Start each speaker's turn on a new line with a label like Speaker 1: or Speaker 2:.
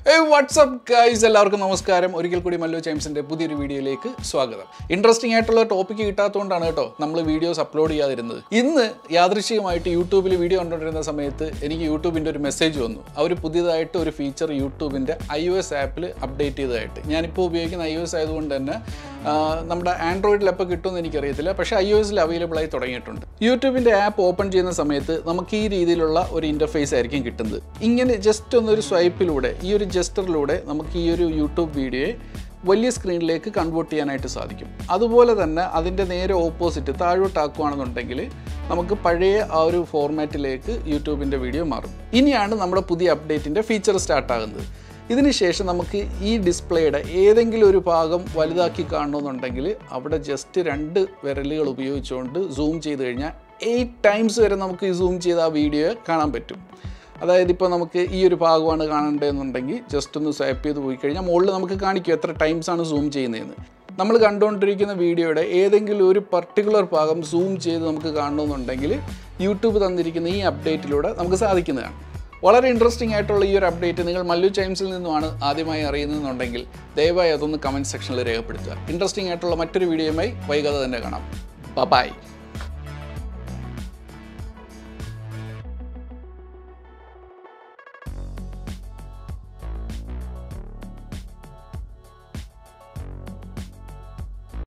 Speaker 1: WhatsApp guys എല്ലാവർക്കും നമസ്കാരം ഒരിക്കൽ കൂടി മല്ലു ജെയിംസിന്റെ പുതിയൊരു വീഡിയോയിലേക്ക് സ്വാഗതം ഇൻട്രസ്റ്റിംഗ് ആയിട്ടുള്ള ടോപ്പിക്ക് കിട്ടാത്തതുകൊണ്ടാണ് കേട്ടോ നമ്മൾ വീഡിയോസ് അപ്ലോഡ് ചെയ്യാതിരുന്നത് ഇന്ന് യാദൃശ്ചികമായിട്ട് യൂട്യൂബിൽ വീഡിയോ കണ്ടുകൊണ്ടിരുന്ന സമയത്ത് എനിക്ക് യൂട്യൂബിൻ്റെ ഒരു മെസ്സേജ് വന്നു അവർ പുതിയതായിട്ട് ഒരു ഫീച്ചർ യൂട്യൂബിൻ്റെ ഐ ഒ എസ് ആപ്പിൽ അപ്ഡേറ്റ് ചെയ്തതായിട്ട് ഞാനിപ്പോൾ ഉപയോഗിക്കുന്ന ഐ ഒ എസ് ആയതുകൊണ്ട് തന്നെ ആ, നമ്മുടെ ആൻഡ്രോയിഡിൽ എപ്പോൾ കിട്ടുമെന്ന് എനിക്കറിയത്തില്ല പക്ഷേ ഐ ഒ എസിൽ അവൈലബിൾ ആയി തുടങ്ങിയിട്ടുണ്ട് യൂട്യൂബിൻ്റെ ആപ്പ് ഓപ്പൺ ചെയ്യുന്ന സമയത്ത് നമുക്ക് ഈ രീതിയിലുള്ള ഒരു ഇൻ്റർഫേസ് ആയിരിക്കും കിട്ടുന്നത് ഇങ്ങനെ ജസ്റ്റ് ഒന്നൊരു സ്വൈപ്പിലൂടെ ഈ ഒരു ജസ്റ്ററിലൂടെ നമുക്ക് ഈ ഒരു യൂട്യൂബ് വീഡിയോയെ വലിയ സ്ക്രീനിലേക്ക് കൺവേർട്ട് ചെയ്യാനായിട്ട് സാധിക്കും അതുപോലെ തന്നെ അതിൻ്റെ നേരെ ഓപ്പോസിറ്റ് താഴോട്ടാക്കുകയാണെന്നുണ്ടെങ്കിൽ നമുക്ക് പഴയ ആ ഒരു ഫോർമാറ്റിലേക്ക് യൂട്യൂബിൻ്റെ വീഡിയോ മാറും ഇനിയാണ് നമ്മുടെ പുതിയ അപ്ഡേറ്റിൻ്റെ ഫീച്ചർ സ്റ്റാർട്ടാകുന്നത് ഇതിനുശേഷം നമുക്ക് ഈ ഡിസ്പ്ലേയുടെ ഏതെങ്കിലും ഒരു ഭാഗം വലുതാക്കി കാണണമെന്നുണ്ടെങ്കിൽ അവിടെ ജസ്റ്റ് രണ്ട് വിരലുകൾ ഉപയോഗിച്ചുകൊണ്ട് സൂം ചെയ്ത് കഴിഞ്ഞാൽ എയ്റ്റ് ടൈംസ് വരെ നമുക്ക് ഈ സൂം ചെയ്ത ആ വീഡിയോ കാണാൻ പറ്റും അതായത് ഇപ്പോൾ നമുക്ക് ഈ ഒരു ഭാഗമാണ് കാണേണ്ടതെന്നുണ്ടെങ്കിൽ ജസ്റ്റ് ഒന്ന് സ്വൈപ്പ് ചെയ്ത് പോയി കഴിഞ്ഞാൽ മുകളിൽ നമുക്ക് കാണിക്കും എത്ര ടൈംസ് ആണ് സൂം ചെയ്യുന്നതെന്ന് നമ്മൾ കണ്ടുകൊണ്ടിരിക്കുന്ന വീഡിയോയുടെ ഏതെങ്കിലും ഒരു പർട്ടിക്കുലർ ഭാഗം സൂം ചെയ്ത് നമുക്ക് കാണണമെന്നുണ്ടെങ്കിൽ യൂട്യൂബ് തന്നിരിക്കുന്ന ഈ അപ്ഡേറ്റിലൂടെ നമുക്ക് സാധിക്കുന്നതാണ് വളരെ ഇൻട്രസ്റ്റിംഗ് ആയിട്ടുള്ള ഈ ഒരു അപ്ഡേറ്റ് നിങ്ങൾ മല്ലു ടൈംസിൽ നിന്നുമാണ് ആദ്യമായി അറിയുന്നതെന്നുണ്ടെങ്കിൽ ദയവായി അതൊന്ന് കമൻറ്റ് സെക്ഷനിൽ രേഖപ്പെടുത്തുക ഇൻട്രസ്റ്റിംഗ് ആയിട്ടുള്ള മറ്റൊരു വീഡിയോയുമായി വൈകാതെ തന്നെ കാണാം ബൈ